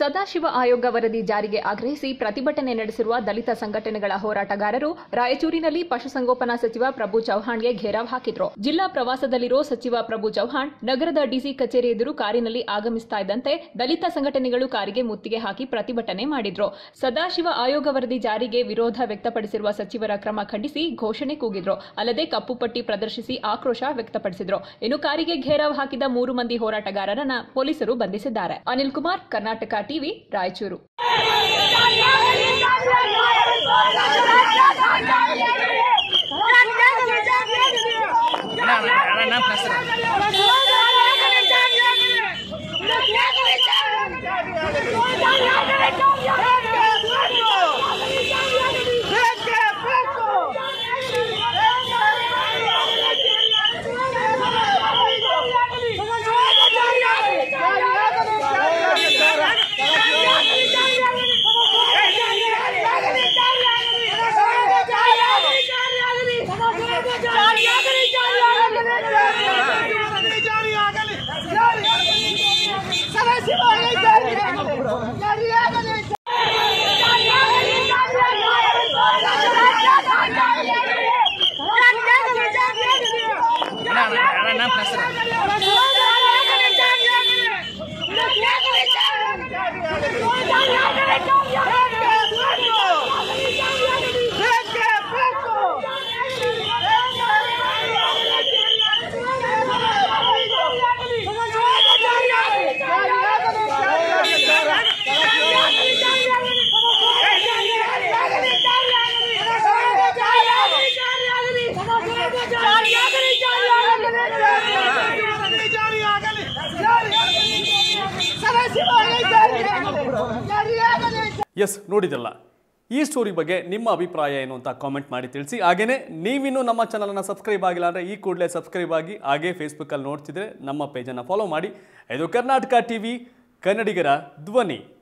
ಸದಾಶಿವ ಆಯೋಗ ವರದಿ ಜಾರಿಗೆ ಆಗ್ರಹಿಸಿ ಪ್ರತಿಭಟನೆ ನಡೆಸಿರುವ ದಲಿತ ಸಂಘಟನೆಗಳ ಹೋರಾಟಗಾರರು ರಾಯಚೂರಿನಲ್ಲಿ ಪಶುಸಂಗೋಪನಾ ಸಚಿವ ಪ್ರಭು ಚೌಹಾಣ್ಗೆ ಘೇರಾವ್ ಹಾಕಿದ್ರು ಜಿಲ್ಲಾ ಪ್ರವಾಸದಲ್ಲಿರೋ ಸಚಿವ ಪ್ರಭು ಚೌಹಾಣ್ ನಗರದ ಡಿಸಿ ಕಚೇರಿ ಎದುರು ಕಾರಿನಲ್ಲಿ ಆಗಮಿಸ್ತಾ ಇದ್ದಂತೆ ದಲಿತ ಸಂಘಟನೆಗಳು ಕಾರಿಗೆ ಮುತ್ತಿಗೆ ಹಾಕಿ ಪ್ರತಿಭಟನೆ ಮಾಡಿದ್ರು ಸದಾಶಿವ ಆಯೋಗ ವರದಿ ಜಾರಿಗೆ ವಿರೋಧ ವ್ಯಕ್ತಪಡಿಸಿರುವ ಸಚಿವರ ಕ್ರಮ ಖಂಡಿಸಿ ಘೋಷಣೆ ಕೂಗಿದ್ರು ಅಲ್ಲದೆ ಕಪ್ಪು ಪಟ್ಟಿ ಪ್ರದರ್ಶಿಸಿ ಆಕ್ರೋಶ ವ್ಯಕ್ತಪಡಿಸಿದ್ರು ಇನ್ನು ಕಾರಿಗೆ ಘೇರಾವ್ ಹಾಕಿದ ಮೂರು ಮಂದಿ ಹೋರಾಟಗಾರರನ್ನ ಪೊಲೀಸರು ಬಂಧಿಸಿದ್ದಾರೆ ಅನಿಲ್ ಕುಮಾರ್ ಕರ್ನಾಟಕ ಟಿವಿ ರಾಯಚೂರು ಎಸ್ ನೋಡಿದಲ್ಲ ಈ ಸ್ಟೋರಿ ಬಗ್ಗೆ ನಿಮ್ಮ ಅಭಿಪ್ರಾಯ ಏನು ಅಂತ ಕಾಮೆಂಟ್ ಮಾಡಿ ತಿಳಿಸಿ ಹಾಗೆಯೇ ನೀವಿನ್ನೂ ನಮ್ಮ ಚಾನಲನ್ನು ಸಬ್ಸ್ಕ್ರೈಬ್ ಆಗಿಲ್ಲ ಅಂದರೆ ಈ ಕೂಡಲೇ ಸಬ್ಸ್ಕ್ರೈಬ್ ಆಗಿ ಹಾಗೇ ಫೇಸ್ಬುಕ್ಕಲ್ಲಿ ನೋಡ್ತಿದ್ರೆ ನಮ್ಮ ಪೇಜನ್ನು ಫಾಲೋ ಮಾಡಿ ಇದು ಕರ್ನಾಟಕ ಟಿ ವಿ ಕನ್ನಡಿಗರ ಧ್ವನಿ